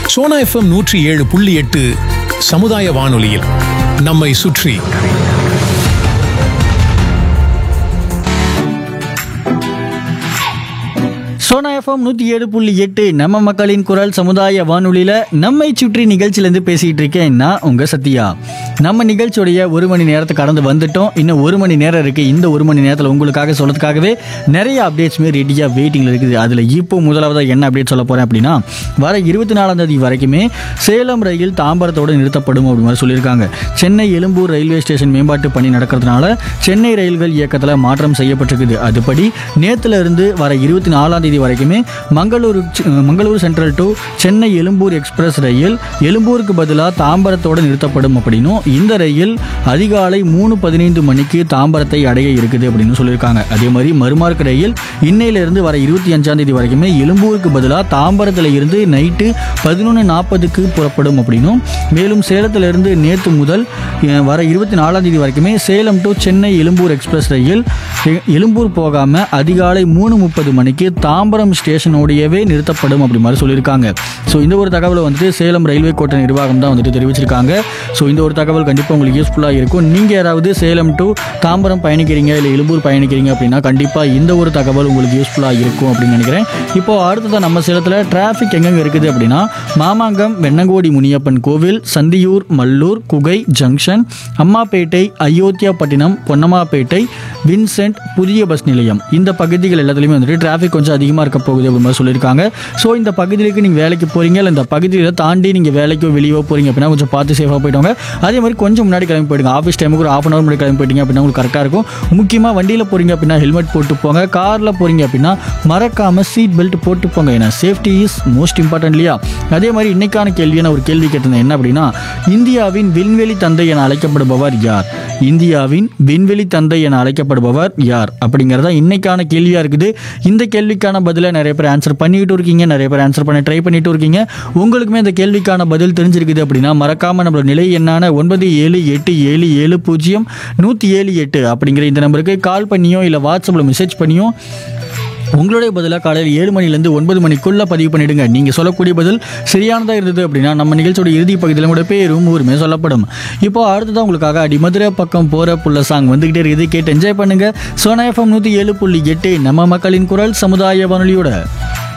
Sona FM நூற்றி ஏழு புள்ளி எட்டு சமுதாய வானொலியில் நம்மை சுற்றி சோனா எஃப்எம் நூற்றி ஏழு புள்ளி எட்டு நம்ம மக்களின் குரல் சமுதாய வானொலியில் நம்மை சுற்றி நிகழ்ச்சியிலேருந்து பேசிகிட்டு இருக்கேன் நான் உங்கள் சத்யா நம்ம நிகழ்ச்சியுடைய ஒரு மணி நேரத்தை கடந்து வந்துட்டோம் இன்னும் ஒரு மணி நேரம் இருக்குது இந்த ஒரு மணி நேரத்தில் உங்களுக்காக சொல்கிறதுக்காகவே நிறைய அப்டேட்ஸுமே ரெடியாக வெயிட்டிங்கில் இருக்குது அதில் இப்போ முதலாவதாக என்ன அப்டேட் சொல்ல போகிறேன் அப்படின்னா வர இருபத்தி நாலாம் தேதி வரைக்குமே சேலம் ரயில் தாம்பரத்தோடு நிறுத்தப்படும் அப்படி மாதிரி சொல்லியிருக்காங்க சென்னை எழும்பூர் ரயில்வே ஸ்டேஷன் மேம்பாட்டு பணி நடக்கிறதுனால சென்னை ரயில்கள் இயக்கத்தில் மாற்றம் செய்யப்பட்டிருக்குது அதுபடி நேத்துல இருந்து வர இருபத்தி நாலாம் தேதி வரைக்குமே Mangaluru Mangalore central to Chennai Egmore express ரயில் எழும்பூருக்கு பதிலாக தாம்பரத்தோடு நிறுத்தப்படும் அப்படின்னும் இந்த ரயில் அதிகாலை மூணு பதினைந்து மணிக்கு தாம்பரத்தை அடைய இருக்குது அப்படின்னு சொல்லியிருக்காங்க அதே மாதிரி மறுமார்க் ரயில் இன்னையிலிருந்து வர இருபத்தி அஞ்சாம் தேதி வரைக்குமே எழும்பூருக்கு பதிலாக தாம்பரத்தில் இருந்து நைட்டு பதினொன்று நாற்பதுக்கு புறப்படும் அப்படின்னும் மேலும் சேலத்திலிருந்து நேற்று முதல் அஹ், வர இருபத்தி நாலாம் தேதி வரைக்குமே சேலம் டு சென்னை எழும்பூர் எக்ஸ்பிரஸ் ரயில் எ- எழும்பூர் போகாமல் அதிகாலை மூணு முப்பது மணிக்கு தாம்பரம் ஸ்டேஷனோடையவே நிறுத்தப்படும் அப்படி மாதிரி சொல்லியிருக்காங்க ஸோ இந்த ஒரு தகவலை வந்துட்டு சேலம் ரயில்வே கோட்ட நிர்வாகம் தான் வந்துட்டு தெரிவிச்சிருக்காங்க ஸோ இந்த ஒரு தகவல் கண்டிப்பாக உங்களுக்கு யூஸ்ஃபுல்லாக இருக்கும் நீங்கள் யாராவது சேலம் டு தாம்பரம் பயணிக்கிறீங்க இல்லை எழும்பூர் பயணிக்கிறீங்க அப்படின்னா கண்டிப்பாக இந்த ஒரு தகவல் உங்களுக்கு யூஸ்ஃபுல்லாக இருக்கும் அப்படின்னு நினைக்கிறேன் இப்போ அடுத்ததான் நம்ம சேலத்தில் டிராஃபிக் எங்கெங்க இருக்குது அப்படின்னா மாமாங்கம் வெண்ணங்கோடி முனியப்பன் கோவில் சந்தியூர் மல்லூர் குகை ஜங்ஷன் அம்மாப்பேட்டை அயோத்தியாப்பட்டினம் பொன்னம்மாப்பேட்டை வின்சென்ட் புதிய பஸ் நிலையம் இந்த பகுதிகள் எல்லாத்துலேயுமே வந்துட்டு டிராஃபிக் கொஞ்சம் அதிகமாக இருக்க போகுது அப்படின்னு மாதிரி சொல்லியிருக்காங்க ஸோ இந்த பகுதிகளுக்கு நீங்கள் வேலைக்கு போகிறீங்க இல்லை இந்த பகுதியில் தாண்டி நீங்கள் வேலைக்கோ வெளியோ போகிறீங்க அப்படின்னா கொஞ்சம் பார்த்து சேஃபாக போயிட்டோங்க அதே மாதிரி கொஞ்சம் முன்னாடி கிளம்பி போயிடுங்க ஆஃபீஸ் டைமுக்கு ஒரு ஆஃப் அன் அவர் முன்னாடி கிளம்பி போயிட்டீங்க அப்படின்னா உங்களுக்கு கரெக்டாக இருக்கும் முக்கியமாக வண்டியில் போகிறீங்க அப்படின்னா ஹெல்மெட் போட்டு போங்க காரில் போகிறீங்க அப்படின்னா மறக்காமல் சீட் பெல்ட் போட்டு போங்க ஏன்னா சேஃப்டி இஸ் மோஸ்ட் இம்பார்ட்டன்ட் இல்லையா அதே மாதிரி இன்னைக்கான கேள்வியை நான் ஒரு கேள்வி கேட்டிருந்தேன் என்ன அப்படின்னா இந்தியாவின் விண்வெளி தந்தை என அழைக்கப்படுபவர் யார் இந்தியாவின் விண்வெளி தந்தை என அழைக்கப்படுபவர் யார் அப்படிங்கிறதா இன்னைக்கான கேள்வியாக இருக்குது இந்த கேள்விக்கான பதிலை நிறைய பேர் ஆன்சர் பண்ணிக்கிட்டு இருக்கீங்க நிறைய பேர் ஆன்சர் பண்ண ட்ரை பண்ணிட்டு இருக்கீங்க உங்களுக்குமே இந்த கேள்விக்கான பதில் தெரிஞ்சிருக்குது அப்படின்னா மறக்காமல் நம்மளோட நிலை எண்ணான ஒன்பது ஏழு எட்டு ஏழு ஏழு பூஜ்ஜியம் நூற்றி ஏழு எட்டு அப்படிங்கிற இந்த நம்பருக்கு கால் பண்ணியோ இல்லை வாட்ஸ்அப்பில் மெசேஜ் பண்ணியோ உங்களுடைய பதிலாக காலையில் ஏழு மணிலேருந்து ஒன்பது மணிக்குள்ளே பதிவு பண்ணிடுங்க நீங்கள் சொல்லக்கூடிய பதில் சரியானதாக இருந்தது அப்படின்னா நம்ம நிகழ்ச்சியோட இறுதி பகுதியில் கூட பேரும் ஊருமே சொல்லப்படும் இப்போ அடுத்ததான் உங்களுக்காக அடிமதுரை பக்கம் போகிற புள்ள சாங் வந்துக்கிட்டே இருக்குது கேட்டு என்ஜாய் பண்ணுங்க சோனா எஃப்எம் நூற்றி ஏழு புள்ளி எட்டு நம்ம மக்களின் குரல் சமுதாய வானொலியோட